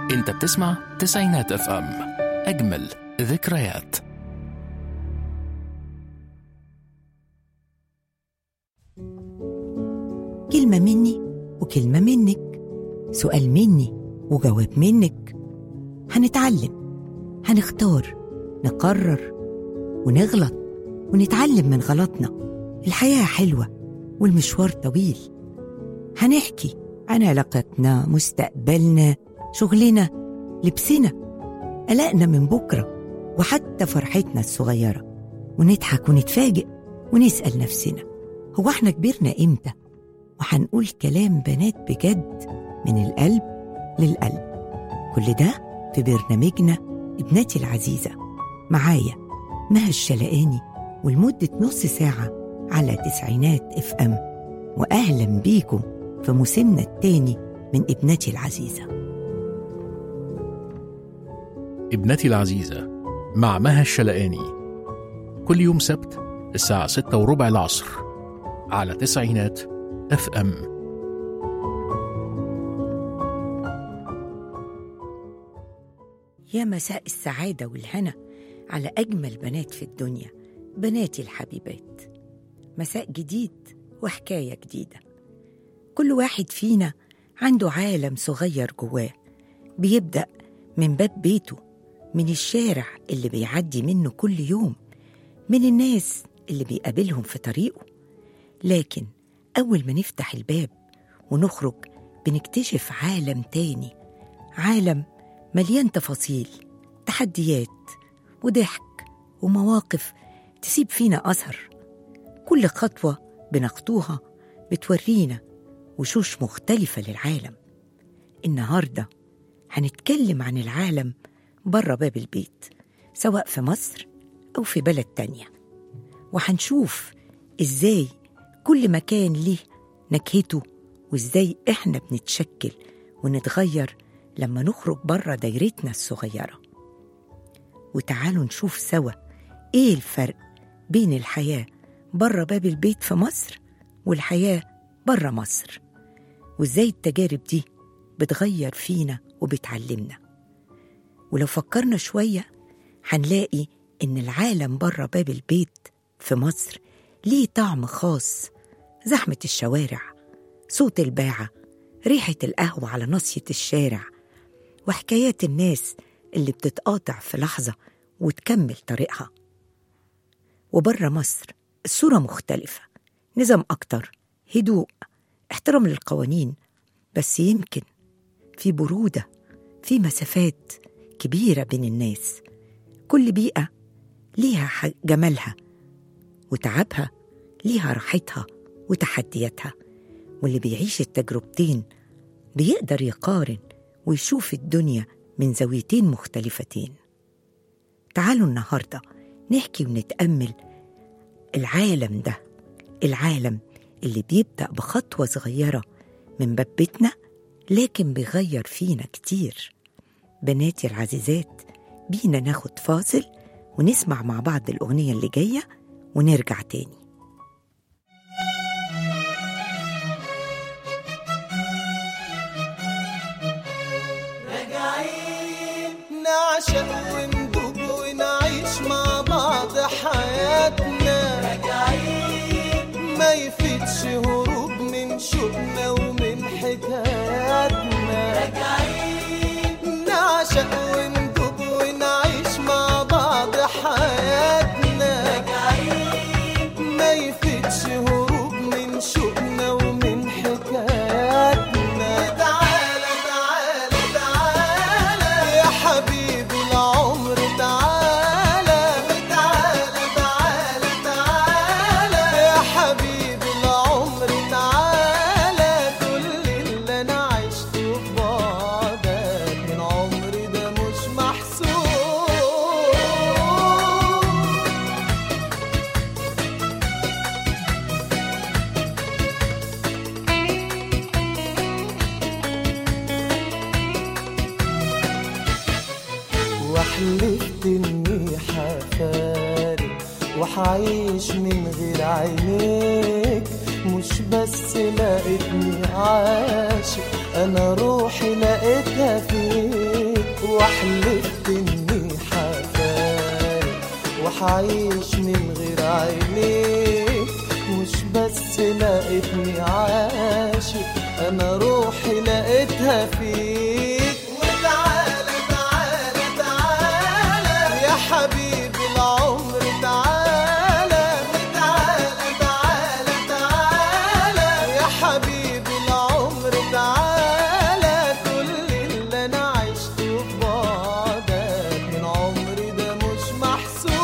انت بتسمع تسعينات اف ام اجمل ذكريات كلمة مني وكلمة منك سؤال مني وجواب منك هنتعلم هنختار نقرر ونغلط ونتعلم من غلطنا الحياة حلوة والمشوار طويل هنحكي عن علاقتنا مستقبلنا شغلنا لبسنا قلقنا من بكرة وحتى فرحتنا الصغيرة ونضحك ونتفاجئ ونسأل نفسنا هو احنا كبرنا امتى وهنقول كلام بنات بجد من القلب للقلب كل ده في برنامجنا ابنتي العزيزة معايا مها الشلقاني ولمدة نص ساعة على تسعينات اف ام وأهلا بيكم في موسمنا التاني من ابنتي العزيزة ابنتي العزيزة مع مها الشلقاني كل يوم سبت الساعة ستة وربع العصر على تسعينات اف ام يا مساء السعادة والهنا على أجمل بنات في الدنيا بناتي الحبيبات مساء جديد وحكاية جديدة كل واحد فينا عنده عالم صغير جواه بيبدأ من باب بيته من الشارع اللي بيعدي منه كل يوم من الناس اللي بيقابلهم في طريقه لكن أول ما نفتح الباب ونخرج بنكتشف عالم تاني عالم مليان تفاصيل تحديات وضحك ومواقف تسيب فينا أثر كل خطوة بنخطوها بتورينا وشوش مختلفة للعالم النهاردة هنتكلم عن العالم بره باب البيت سواء في مصر أو في بلد تانية وهنشوف إزاي كل مكان ليه نكهته وإزاي إحنا بنتشكل ونتغير لما نخرج بره دايرتنا الصغيرة وتعالوا نشوف سوا إيه الفرق بين الحياة بره باب البيت في مصر والحياة بره مصر وإزاي التجارب دي بتغير فينا وبتعلمنا ولو فكرنا شوية هنلاقي إن العالم بره باب البيت في مصر ليه طعم خاص زحمة الشوارع صوت الباعة ريحة القهوة على ناصية الشارع وحكايات الناس اللي بتتقاطع في لحظة وتكمل طريقها وبره مصر الصورة مختلفة نظام أكتر هدوء احترام للقوانين بس يمكن في برودة في مسافات كبيرة بين الناس كل بيئة ليها ح- جمالها وتعبها ليها راحتها وتحدياتها واللي بيعيش التجربتين بيقدر يقارن ويشوف الدنيا من زاويتين مختلفتين تعالوا النهارده نحكي ونتأمل العالم ده العالم اللي بيبدأ بخطوة صغيرة من باب بيتنا لكن بيغير فينا كتير بناتي العزيزات بينا ناخد فاصل ونسمع مع بعض الأغنية اللي جاية ونرجع تاني نعشق وندوب ونعيش مع بعض حياتنا راجعين ما يفيدش هروب من شوقنا ومن حكاياتنا راجعين نعشق وندوب ونعيش مع بعض حياتنا راجعين ما يفيدش هروب من شوقنا ومن حكاياتنا تعالى تعالى تعالى يا حبيبي العمر تعالى تعالى تعالى تعالى يا حبيبي العمر تعالى كل اللي انا عشته في بعدك من عمري ده مش محسوب وحلفت اني حفارق وحعيش من غير عينيك مش بس لقيتني عاشق انا روحي لقيتها فيك وحلفت اني حفارق وحعيش من غير عينيك مش بس لقيتني عاشق انا روحي لقيتها فيك وتعالى تعالى تعالى يا حبيبي العمر تعالى تعالى تعالى تعالى يا حبيبي العمر تعالى كل اللي انا عشته في بعدك من عمري ده مش محسوب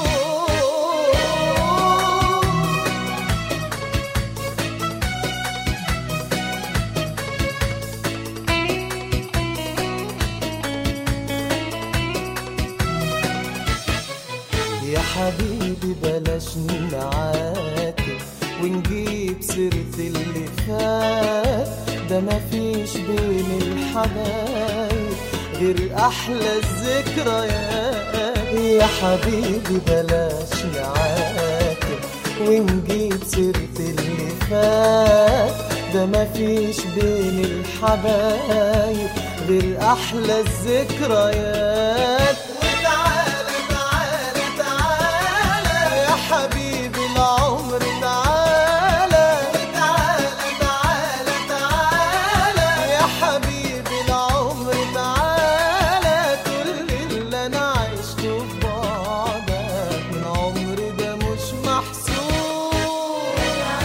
يا حبيبي بلاش نعاتب ونجيب سيرة اللي فات ده مفيش بين الحبايب غير أحلى الذكريات يا حبيبي بلاش نعاتب ونجيب سيرة اللي فات ده مفيش بين الحبايب غير أحلى الذكريات وتعالى تعالى تعالى يا حبيبي العمر تعالى تعالى تعالى تعالى يا حبيبي العمر تعالى كل اللي انا عشته في بعدك من عمري ده مش محسوب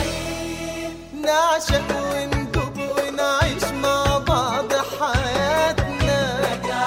نعشق وندوب ونعيش مع بعض حياتنا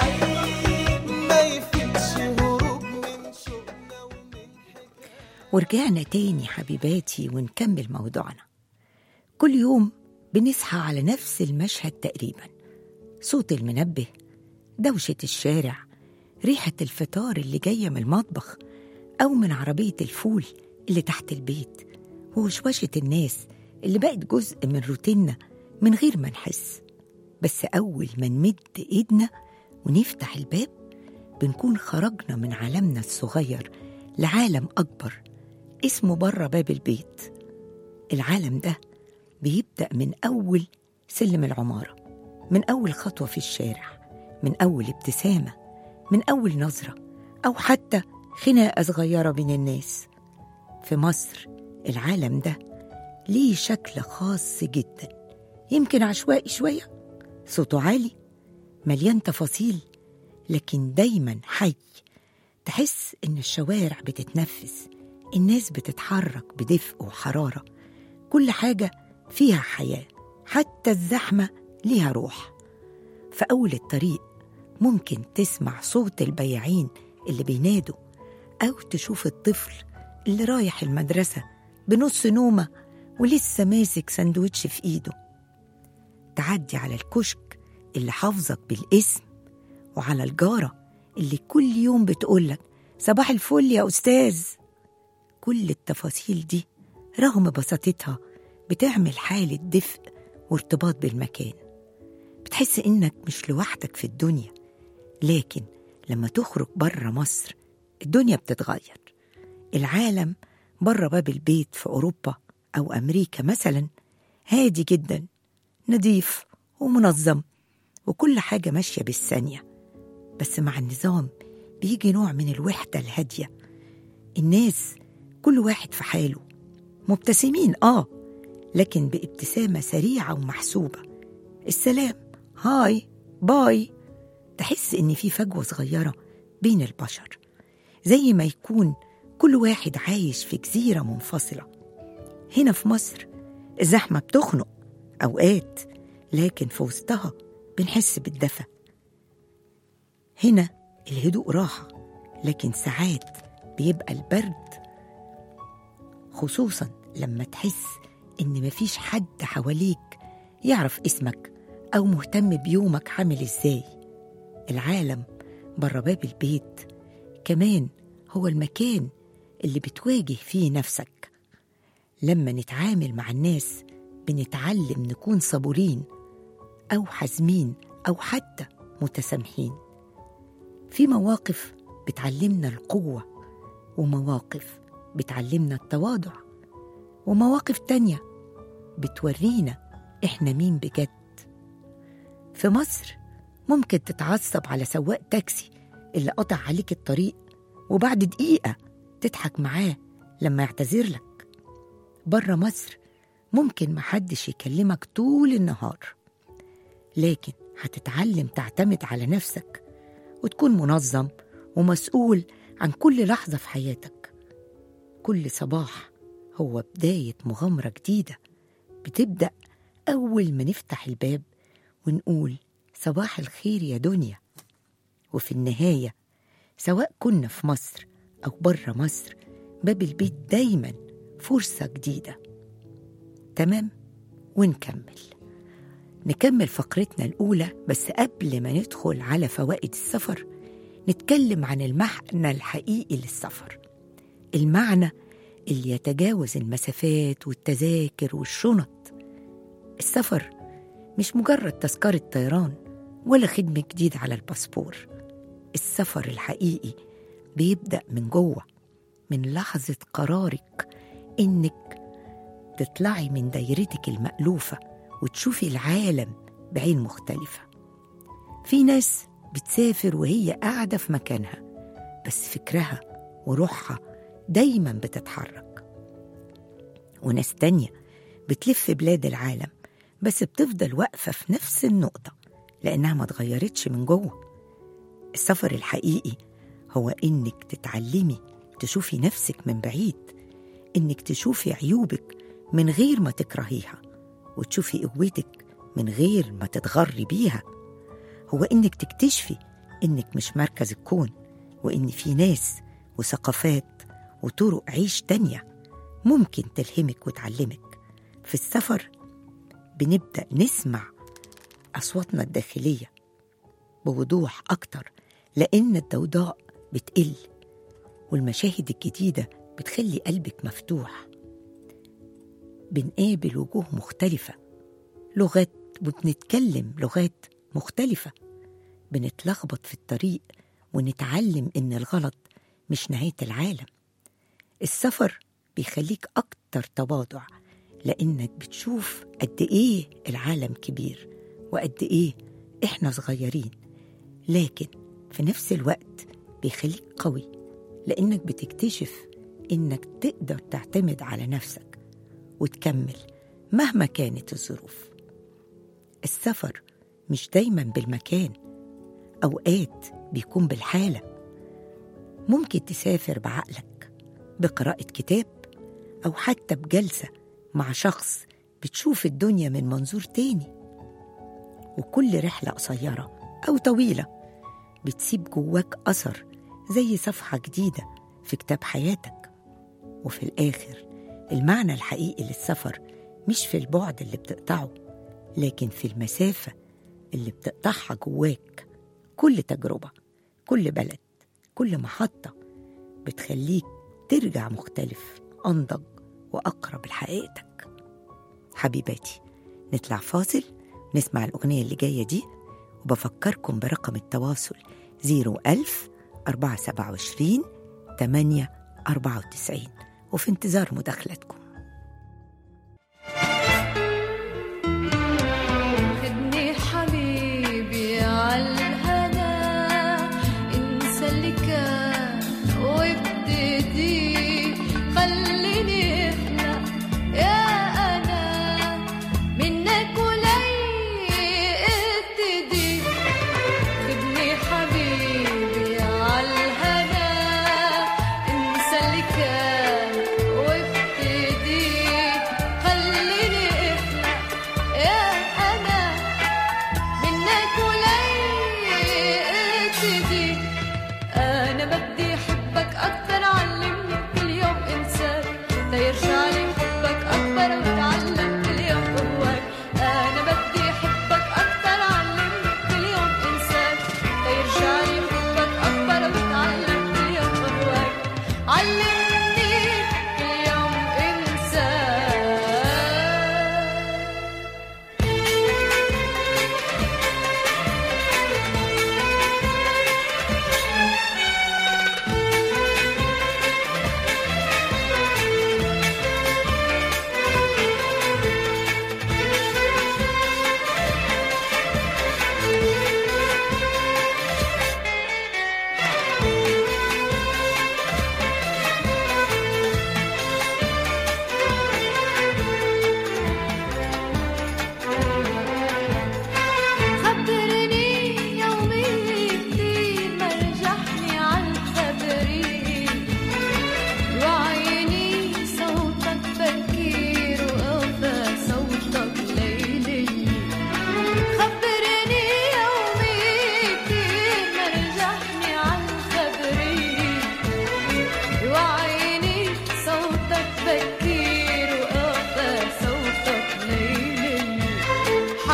ما يفيدش هروب من شوقنا ومن ورجعنا تاني حبيباتي ونكمل موضوعنا كل يوم بنصحى على نفس المشهد تقريبا صوت المنبه دوشة الشارع ريحة الفطار اللي جاية من المطبخ أو من عربية الفول اللي تحت البيت ووشوشة الناس اللي بقت جزء من روتيننا من غير ما نحس بس أول ما نمد إيدنا ونفتح الباب بنكون خرجنا من عالمنا الصغير لعالم أكبر اسمه بره باب البيت العالم ده بيبدأ من أول سلم العمارة من أول خطوة في الشارع من أول ابتسامة من أول نظرة أو حتى خناقة صغيرة بين الناس في مصر العالم ده ليه شكل خاص جدا يمكن عشوائي شوية صوته عالي مليان تفاصيل لكن دايما حي تحس إن الشوارع بتتنفس الناس بتتحرك بدفء وحرارة كل حاجة فيها حياة حتى الزحمة ليها روح في أول الطريق ممكن تسمع صوت البياعين اللي بينادوا أو تشوف الطفل اللي رايح المدرسة بنص نومة ولسه ماسك سندوتش في إيده تعدي على الكشك اللي حافظك بالاسم وعلى الجارة اللي كل يوم بتقولك صباح الفل يا أستاذ كل التفاصيل دي رغم بساطتها بتعمل حالة دفء وارتباط بالمكان بتحس إنك مش لوحدك في الدنيا لكن لما تخرج بره مصر الدنيا بتتغير العالم بره باب البيت في أوروبا أو أمريكا مثلا هادي جدا نظيف ومنظم وكل حاجة ماشية بالثانية بس مع النظام بيجي نوع من الوحدة الهادية الناس كل واحد في حاله مبتسمين آه لكن بابتسامة سريعة ومحسوبة السلام هاي باي تحس إن في فجوة صغيرة بين البشر زي ما يكون كل واحد عايش في جزيرة منفصلة هنا في مصر الزحمة بتخنق أوقات لكن في وسطها بنحس بالدفى هنا الهدوء راحة لكن ساعات بيبقى البرد خصوصا لما تحس إن مفيش حد حواليك يعرف اسمك أو مهتم بيومك عامل إزاي العالم بره باب البيت كمان هو المكان اللي بتواجه فيه نفسك لما نتعامل مع الناس بنتعلم نكون صبورين أو حازمين أو حتى متسامحين في مواقف بتعلمنا القوة ومواقف بتعلمنا التواضع ومواقف تانية بتورينا إحنا مين بجد في مصر ممكن تتعصب على سواق تاكسي اللي قطع عليك الطريق وبعد دقيقة تضحك معاه لما يعتذر لك بره مصر ممكن محدش يكلمك طول النهار لكن هتتعلم تعتمد على نفسك وتكون منظم ومسؤول عن كل لحظة في حياتك كل صباح هو بداية مغامرة جديدة بتبدأ أول ما نفتح الباب ونقول صباح الخير يا دنيا وفي النهاية سواء كنا في مصر أو بره مصر باب البيت دايما فرصة جديدة تمام ونكمل نكمل فقرتنا الأولى بس قبل ما ندخل على فوائد السفر نتكلم عن المعنى الحقيقي للسفر المعنى اللي يتجاوز المسافات والتذاكر والشنط السفر مش مجرد تذكرة طيران ولا خدمة جديد على الباسبور السفر الحقيقي بيبدأ من جوه من لحظة قرارك إنك تطلعي من دايرتك المألوفة وتشوفي العالم بعين مختلفة في ناس بتسافر وهي قاعدة في مكانها بس فكرها وروحها دايما بتتحرك وناس تانية بتلف بلاد العالم بس بتفضل واقفة في نفس النقطة لأنها ما اتغيرتش من جوه السفر الحقيقي هو إنك تتعلمي تشوفي نفسك من بعيد إنك تشوفي عيوبك من غير ما تكرهيها وتشوفي قوتك من غير ما تتغري بيها هو إنك تكتشفي إنك مش مركز الكون وإن في ناس وثقافات وطرق عيش تانية ممكن تلهمك وتعلمك في السفر بنبدأ نسمع أصواتنا الداخلية بوضوح أكتر لأن الضوضاء بتقل والمشاهد الجديدة بتخلي قلبك مفتوح بنقابل وجوه مختلفة لغات وبنتكلم لغات مختلفة بنتلخبط في الطريق ونتعلم إن الغلط مش نهاية العالم السفر بيخليك أكتر تواضع لأنك بتشوف قد إيه العالم كبير وقد إيه إحنا صغيرين لكن في نفس الوقت بيخليك قوي لأنك بتكتشف إنك تقدر تعتمد على نفسك وتكمل مهما كانت الظروف السفر مش دايما بالمكان أوقات بيكون بالحالة ممكن تسافر بعقلك بقراءة كتاب أو حتى بجلسة مع شخص بتشوف الدنيا من منظور تاني وكل رحلة قصيرة أو طويلة بتسيب جواك أثر زي صفحة جديدة في كتاب حياتك وفي الآخر المعنى الحقيقي للسفر مش في البعد اللي بتقطعه لكن في المسافة اللي بتقطعها جواك كل تجربة كل بلد كل محطة بتخليك ترجع مختلف أنضج وأقرب لحقيقتك حبيباتي نطلع فاصل نسمع الأغنية اللي جاية دي وبفكركم برقم التواصل 01000 427 8 94 وفي انتظار مداخلتكم خدني حبيبي عالهنا انسى اللي كان وابتدي خليني اخلق يا انا منك ولي ابتدي خدني حبيبي عالهنا انسى اللي كان وابتدي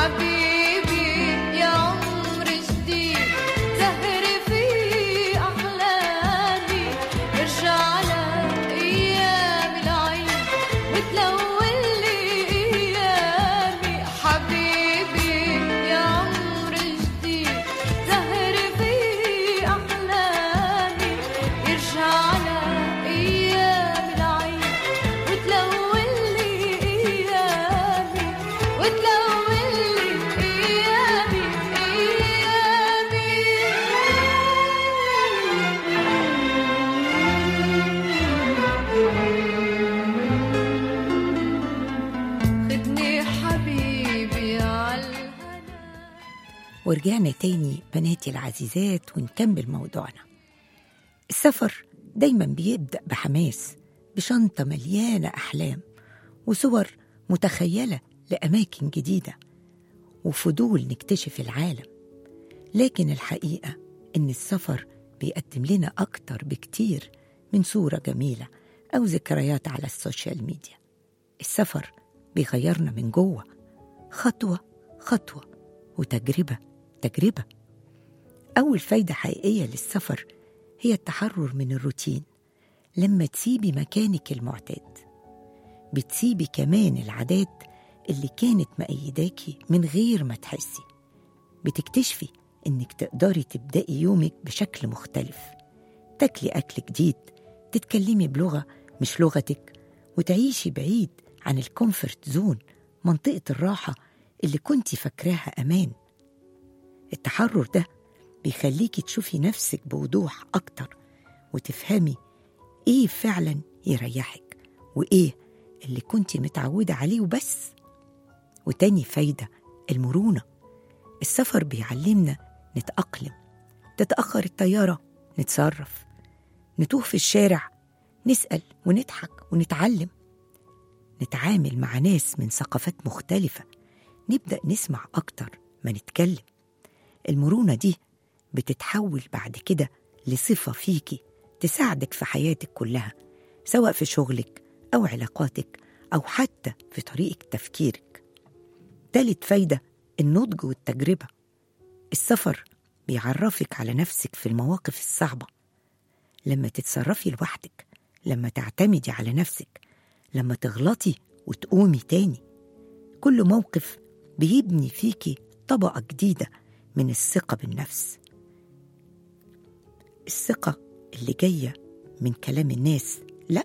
حبيبي يا عمر جديد زهري في أحلامي ارجع على أيام العيد وتلون لي أيامي حبيبي يا عمر جديد زهري في أحلامي ارجع على أيام العيد وتلون لي أيامي وتلون لي أيامي أيامي خدني حبيبي عالهنا ورجعنا تاني بناتي العزيزات ونكمل موضوعنا السفر دايما بيبدأ بحماس بشنطة مليانة أحلام وصور متخيلة لأماكن جديدة وفضول نكتشف العالم لكن الحقيقة إن السفر بيقدم لنا أكتر بكتير من صورة جميلة أو ذكريات على السوشيال ميديا السفر بيغيرنا من جوه خطوة خطوة وتجربة تجربة أول فايدة حقيقية للسفر هي التحرر من الروتين لما تسيبي مكانك المعتاد بتسيبي كمان العادات اللي كانت مأيداكي من غير ما تحسي بتكتشفي إنك تقدري تبدأي يومك بشكل مختلف تاكلي أكل جديد تتكلمي بلغة مش لغتك وتعيشي بعيد عن الكومفورت زون منطقة الراحة اللي كنتي فاكراها أمان التحرر ده بيخليكي تشوفي نفسك بوضوح أكتر وتفهمي إيه فعلا يريحك وإيه اللي كنتي متعودة عليه وبس وتاني فايدة المرونة السفر بيعلمنا نتأقلم تتأخر الطيارة نتصرف نتوه في الشارع نسأل ونضحك ونتعلم نتعامل مع ناس من ثقافات مختلفة نبدأ نسمع أكتر ما نتكلم المرونة دي بتتحول بعد كده لصفة فيكي تساعدك في حياتك كلها سواء في شغلك أو علاقاتك أو حتى في طريقة تفكيرك تالت فايدة النضج والتجربة السفر بيعرفك على نفسك في المواقف الصعبة لما تتصرفي لوحدك لما تعتمدي على نفسك لما تغلطي وتقومي تاني كل موقف بيبني فيكي طبقة جديدة من الثقة بالنفس الثقة اللي جاية من كلام الناس لأ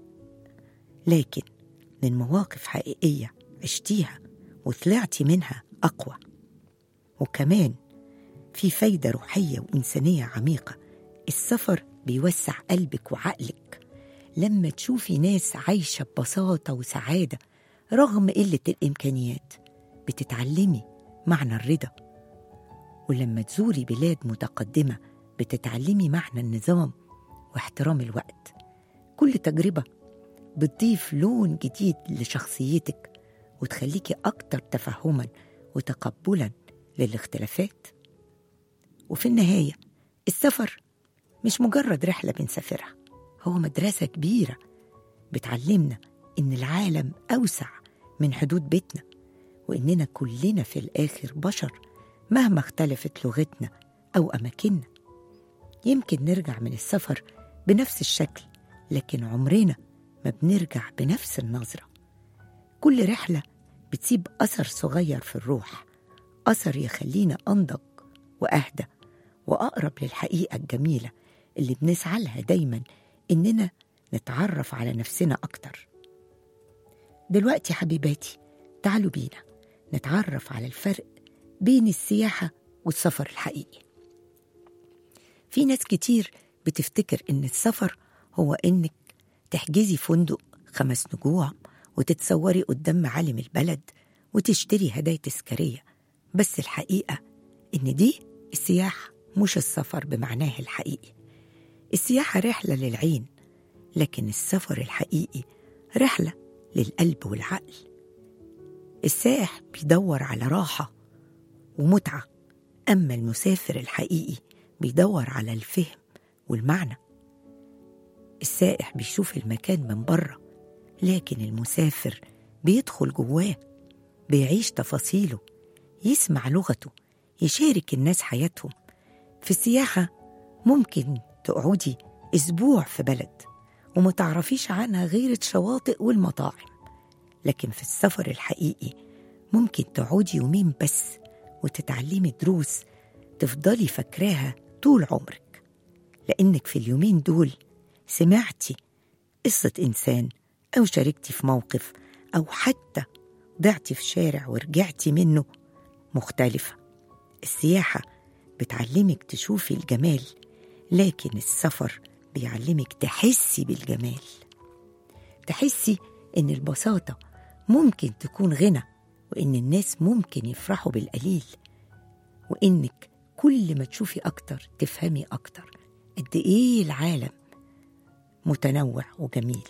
لكن من مواقف حقيقية عشتيها وطلعتي منها أقوى وكمان في فايدة روحية وإنسانية عميقة السفر بيوسع قلبك وعقلك لما تشوفي ناس عايشة ببساطة وسعادة رغم قلة الإمكانيات بتتعلمي معنى الرضا ولما تزوري بلاد متقدمة بتتعلمي معنى النظام واحترام الوقت كل تجربة بتضيف لون جديد لشخصيتك وتخليكي أكتر تفهما وتقبلا للاختلافات وفي النهاية السفر مش مجرد رحلة بنسافرها هو مدرسة كبيرة بتعلمنا إن العالم أوسع من حدود بيتنا وإننا كلنا في الآخر بشر مهما اختلفت لغتنا أو أماكننا يمكن نرجع من السفر بنفس الشكل لكن عمرنا ما بنرجع بنفس النظرة كل رحلة بتسيب أثر صغير في الروح أثر يخلينا أنضج وأهدى وأقرب للحقيقة الجميلة اللي بنسعى لها دايما إننا نتعرف على نفسنا أكتر دلوقتي حبيباتي تعالوا بينا نتعرف على الفرق بين السياحة والسفر الحقيقي في ناس كتير بتفتكر إن السفر هو إنك تحجزي فندق خمس نجوم وتتصوري قدام معالم البلد وتشتري هدايا تذكارية بس الحقيقة إن دي السياحة مش السفر بمعناه الحقيقي السياحة رحلة للعين لكن السفر الحقيقي رحلة للقلب والعقل السائح بيدور على راحة ومتعة أما المسافر الحقيقي بيدور على الفهم والمعنى السائح بيشوف المكان من بره لكن المسافر بيدخل جواه بيعيش تفاصيله يسمع لغته يشارك الناس حياتهم في السياحة ممكن تقعدي أسبوع في بلد وما تعرفيش عنها غير الشواطئ والمطاعم لكن في السفر الحقيقي ممكن تقعدي يومين بس وتتعلمي دروس تفضلي فاكراها طول عمرك لأنك في اليومين دول سمعتي قصة إنسان أو شاركتي في موقف أو حتى ضعتي في شارع ورجعتي منه مختلفة السياحة بتعلمك تشوفي الجمال لكن السفر بيعلمك تحسي بالجمال تحسي إن البساطة ممكن تكون غنى وإن الناس ممكن يفرحوا بالقليل وإنك كل ما تشوفي أكتر تفهمي أكتر قد إيه العالم متنوع وجميل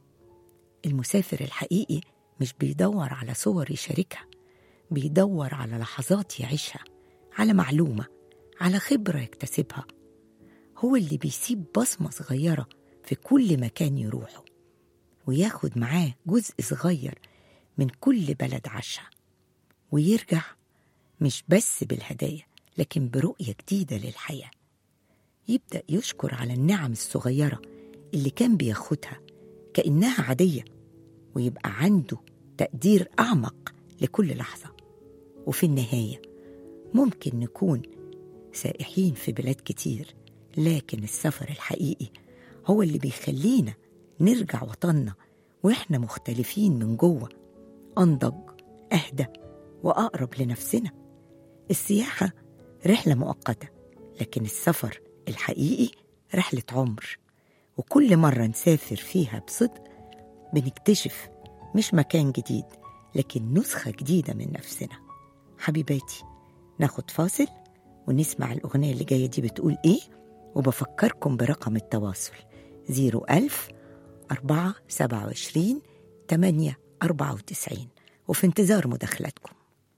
المسافر الحقيقي مش بيدور على صور يشاركها بيدور على لحظات يعيشها على معلومة على خبرة يكتسبها هو اللي بيسيب بصمة صغيرة في كل مكان يروحه وياخد معاه جزء صغير من كل بلد عاشها ويرجع مش بس بالهدايا لكن برؤية جديدة للحياة يبدأ يشكر على النعم الصغيرة اللي كان بياخدها كأنها عادية ويبقى عنده تقدير أعمق لكل لحظة وفي النهاية ممكن نكون سائحين في بلاد كتير لكن السفر الحقيقي هو اللي بيخلينا نرجع وطننا واحنا مختلفين من جوه انضج اهدى واقرب لنفسنا السياحه رحله مؤقته لكن السفر الحقيقي رحله عمر وكل مره نسافر فيها بصدق بنكتشف مش مكان جديد لكن نسخه جديده من نفسنا حبيباتي ناخد فاصل ونسمع الأغنية اللي جاية دي بتقول إيه وبفكركم برقم التواصل 01000 4 27 8 94 وفي انتظار مداخلاتكم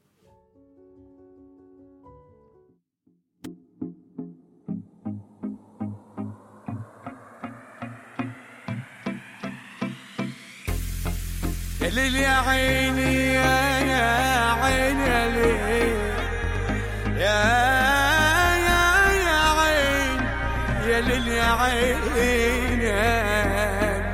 يا ليل يا عيني يا يا عيني يا ليل يا يا يا عين يا ليل يا عين يا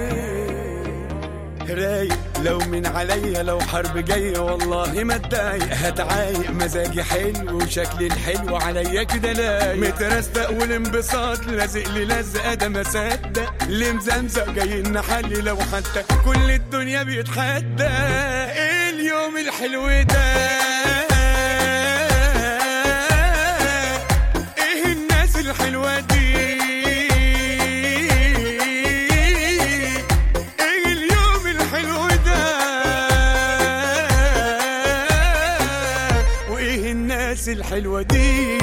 ليل رايق لو من عليا لو حرب جاية والله ما اتضايق هتعايق مزاجي حلو وشكلي الحلو عليا كده لايق مترستق والانبساط لازق لي لزقة ده ما صدق اللي مزمزق جاي نحلي لو حتى كل الدنيا بيتحدى ايه اليوم الحلو ده ايه الناس الحلوة دي ايه اليوم الحلو ده وايه الناس الحلوة دي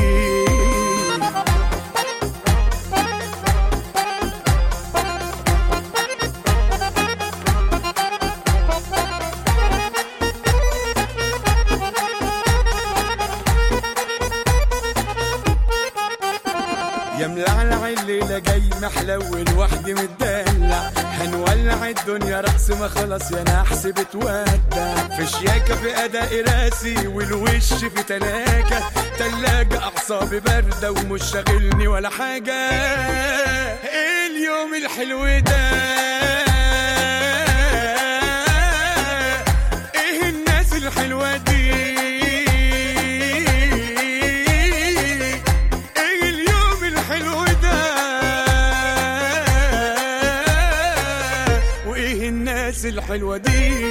يا ملعلع الليلة جاي محلول وحدي متدلع هنولع الدنيا رقص ما خلاص يا نحس بتودع في شياكة في أداء راسي والوش في تلاجة تلاجة أعصابي باردة ومش شاغلني ولا حاجة إيه اليوم الحلو ده إيه الناس الحلوة دي ايه اليوم الحلو ده وايه الناس الحلوه دي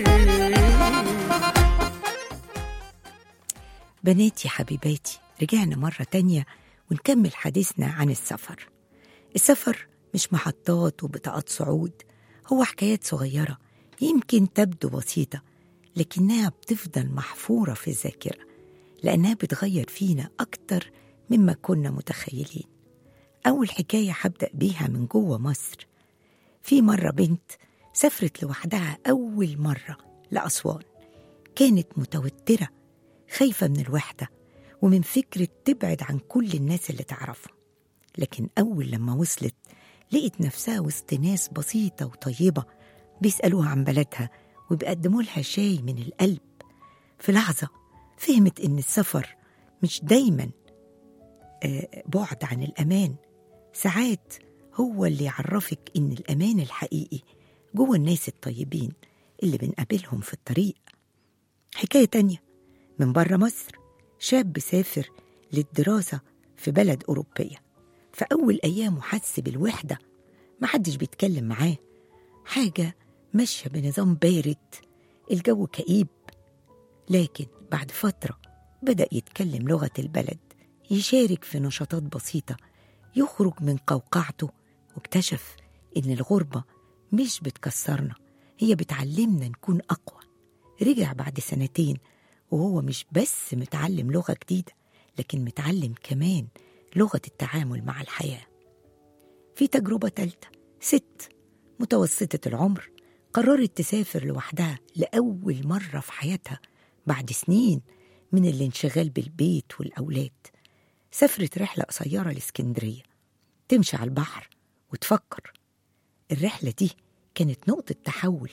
بناتي حبيباتي رجعنا مرة تانية ونكمل حديثنا عن السفر السفر مش محطات وبطاقات صعود هو حكايات صغيرة يمكن تبدو بسيطة لكنها بتفضل محفورة في الذاكرة لأنها بتغير فينا أكتر مما كنا متخيلين أول حكاية هبدأ بيها من جوه مصر في مرة بنت سافرت لوحدها أول مرة لأسوان كانت متوترة خايفة من الوحدة ومن فكرة تبعد عن كل الناس اللي تعرفهم لكن أول لما وصلت لقت نفسها وسط ناس بسيطة وطيبة بيسألوها عن بلدها وبيقدموا لها شاي من القلب في لحظة فهمت إن السفر مش دايما آه، بعد عن الأمان ساعات هو اللي يعرفك إن الأمان الحقيقي جوه الناس الطيبين اللي بنقابلهم في الطريق حكاية تانية من بره مصر شاب سافر للدراسة في بلد أوروبية فأول أيامه حس بالوحدة محدش بيتكلم معاه حاجة ماشية بنظام بارد الجو كئيب لكن بعد فترة بدأ يتكلم لغة البلد يشارك في نشاطات بسيطة يخرج من قوقعته واكتشف إن الغربة مش بتكسرنا هي بتعلمنا نكون أقوى رجع بعد سنتين وهو مش بس متعلم لغة جديدة لكن متعلم كمان لغة التعامل مع الحياة في تجربة تالتة ست متوسطة العمر قررت تسافر لوحدها لأول مرة في حياتها بعد سنين من الانشغال بالبيت والأولاد سافرت رحلة قصيرة لاسكندرية تمشي على البحر وتفكر الرحلة دي كانت نقطة تحول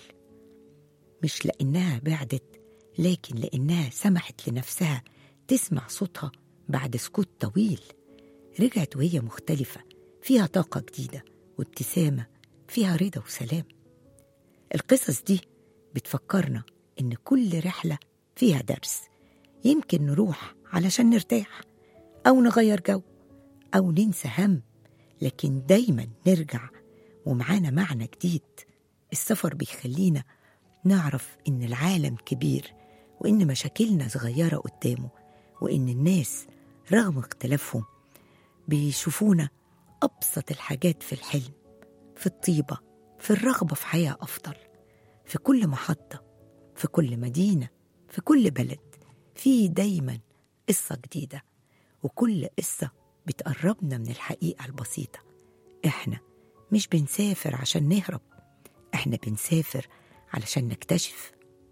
مش لأنها بعدت لكن لأنها سمحت لنفسها تسمع صوتها بعد سكوت طويل رجعت وهي مختلفة فيها طاقة جديدة وابتسامة فيها رضا وسلام القصص دي بتفكرنا إن كل رحلة فيها درس يمكن نروح علشان نرتاح أو نغير جو أو ننسى هم لكن دايما نرجع ومعانا معنى جديد السفر بيخلينا نعرف إن العالم كبير وإن مشاكلنا صغيرة قدامه وإن الناس رغم اختلافهم بيشوفونا أبسط الحاجات في الحلم في الطيبة في الرغبة في حياة أفضل في كل محطة في كل مدينة في كل بلد في دايما قصة جديدة وكل قصة بتقربنا من الحقيقة البسيطة إحنا مش بنسافر عشان نهرب إحنا بنسافر علشان نكتشف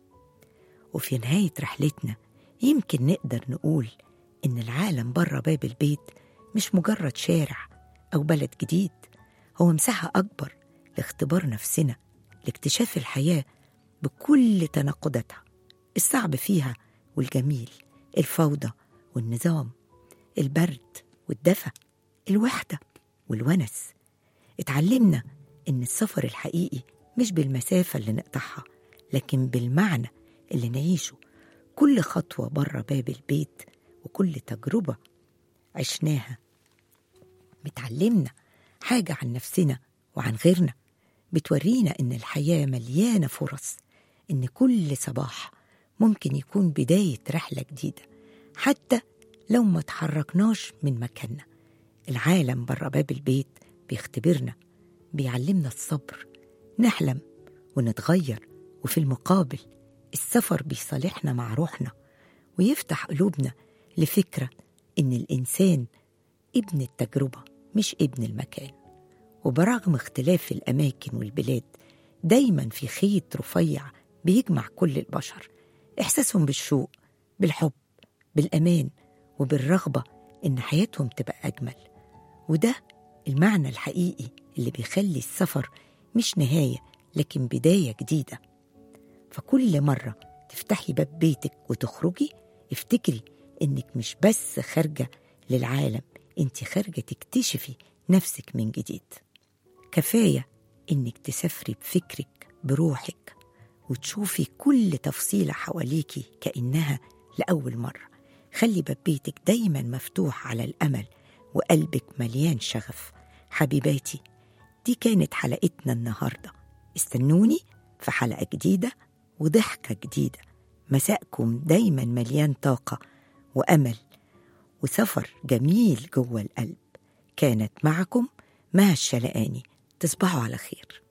وفي نهاية رحلتنا يمكن نقدر نقول إن العالم بره باب البيت مش مجرد شارع أو بلد جديد هو مساحة أكبر لاختبار نفسنا لاكتشاف الحياة بكل تناقضاتها الصعب فيها والجميل الفوضى والنظام البرد والدفى الوحدة والونس اتعلمنا إن السفر الحقيقي مش بالمسافة اللي نقطعها لكن بالمعنى اللي نعيشه كل خطوة بره باب البيت وكل تجربة عشناها بتعلمنا حاجة عن نفسنا وعن غيرنا بتورينا إن الحياة مليانة فرص إن كل صباح ممكن يكون بداية رحلة جديدة حتى لو ما تحركناش من مكاننا العالم بره باب البيت بيختبرنا بيعلمنا الصبر نحلم ونتغير وفي المقابل السفر بيصالحنا مع روحنا ويفتح قلوبنا لفكرة إن الإنسان ابن التجربة مش ابن المكان وبرغم اختلاف الأماكن والبلاد دايما في خيط رفيع بيجمع كل البشر إحساسهم بالشوق بالحب بالأمان وبالرغبة إن حياتهم تبقى أجمل وده المعنى الحقيقي اللي بيخلي السفر مش نهاية لكن بداية جديدة فكل مرة تفتحي باب بيتك وتخرجي افتكري إنك مش بس خارجة للعالم انت خارجة تكتشفي نفسك من جديد كفاية إنك تسافري بفكرك بروحك وتشوفي كل تفصيلة حواليكي كأنها لأول مرة خلي باب بيتك دايما مفتوح على الأمل وقلبك مليان شغف حبيباتي دي كانت حلقتنا النهاردة استنوني في حلقة جديدة وضحكة جديدة مساءكم دايما مليان طاقة وأمل وسفر جميل جوه القلب كانت معكم مها الشلقاني تصبحوا على خير